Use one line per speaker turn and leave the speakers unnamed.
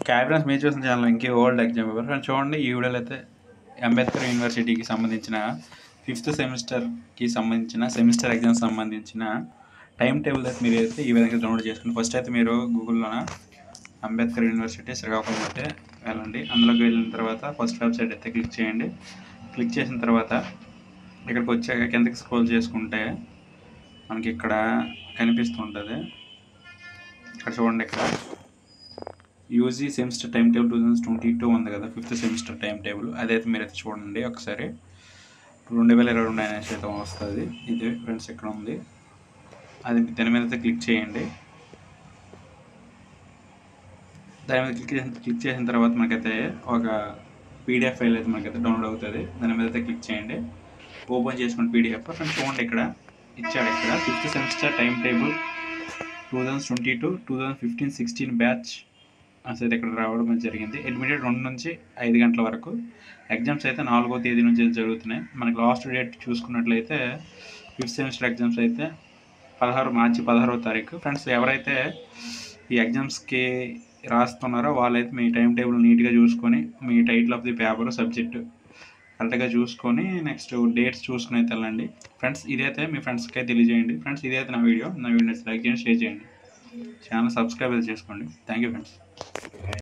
cabinets మీరు చూసిన channel ఇంకే ఓల్డ్ ఎగ్జామ్ పేపర్ కానీ చూడండి ఈ వీడియోలో అయితే అంబేద్కర్ యూనివర్సిటీకి సంబంధించిన ఫిఫ్త్ సెమిస్టర్కి సంబంధించిన సెమిస్టర్ ఎగ్జామ్ సంబంధించిన టైం టేబుల్ అయితే మీరు అయితే ఈ విధంగా డౌన్లోడ్ చేసుకుని ఫస్ట్ అయితే మీరు గూగుల్లోన అంబేద్కర్ యూనివర్సిటీ శ్రీకాకుళం అయితే వెళ్ళండి అందులోకి వెళ్ళిన తర్వాత ఫస్ట్ వెబ్సైట్ అయితే క్లిక్ చేయండి క్లిక్ చేసిన తర్వాత ఇక్కడికి వచ్చాక కిందకి స్క్రోల్ చేసుకుంటే మనకి ఇక్కడ కనిపిస్తుంటుంది ఇక్కడ చూడండి ఇక్కడ UG semester timetable two thousand twenty two ఉంది కదా ఫిఫ్త్ సెమిస్టర్ టైం టేబుల్ అదైతే మీరైతే చూడండి ఒకసారి రెండు వేల ఇరవై రెండు అనేసి అయితే వస్తుంది ఇది ఫ్రెండ్స్ ఇక్కడ ఉంది అది దాని మీద అయితే క్లిక్ చేయండి దాని మీద క్లిక్ చేసిన క్లిక్ చేసిన తర్వాత మనకైతే ఒక పీడిఎఫ్ ఫైల్ అయితే మనకైతే డౌన్లోడ్ అవుతుంది దాని మీద అయితే క్లిక్ చేయండి ఓపెన్ చేసుకుని పీడిఎఫ్ ఫ్రెండ్స్ చూడండి ఇక్కడ ఇచ్చాడు ఇక్కడ fifth semester timetable two thousand twenty two two thousand fifteen sixteen batch అసలు ఇక్కడ రావడం అయితే జరిగింది అడ్మిటెడ్ రెండు నుంచి ఐదు గంటల వరకు ఎగ్జామ్స్ అయితే నాలుగో తేదీ నుంచి అయితే జరుగుతున్నాయి మనకి లాస్ట్ డేట్ చూసుకున్నట్లయితే ఫిఫ్త్ సెమిస్టర్ ఎగ్జామ్స్ అయితే పదహారు మార్చి పదహారవ తారీఖు ఫ్రెండ్స్ ఎవరైతే ఈ ఎగ్జామ్స్కి రాస్తున్నారో వాళ్ళైతే మీ టైం టేబుల్ నీట్గా చూసుకొని మీ title of the paper subject కరెక్ట్గా చూసుకొని నెక్స్ట్ డేట్స్ చూసుకుని అయితే వెళ్ళండి ఫ్రెండ్స్ ఇదైతే మీ ఫ్రెండ్స్కి తెలియజేయండి ఫ్రెండ్స్ ఇదైతే నా వీడియో నా వీడియో లైక్ చేయండి షేర్ చేయండి ఛానల్ సబ్స్క్రైబ్ అయితే చేసుకోండి థ్యాంక్ యూ ఫ్రెండ్స్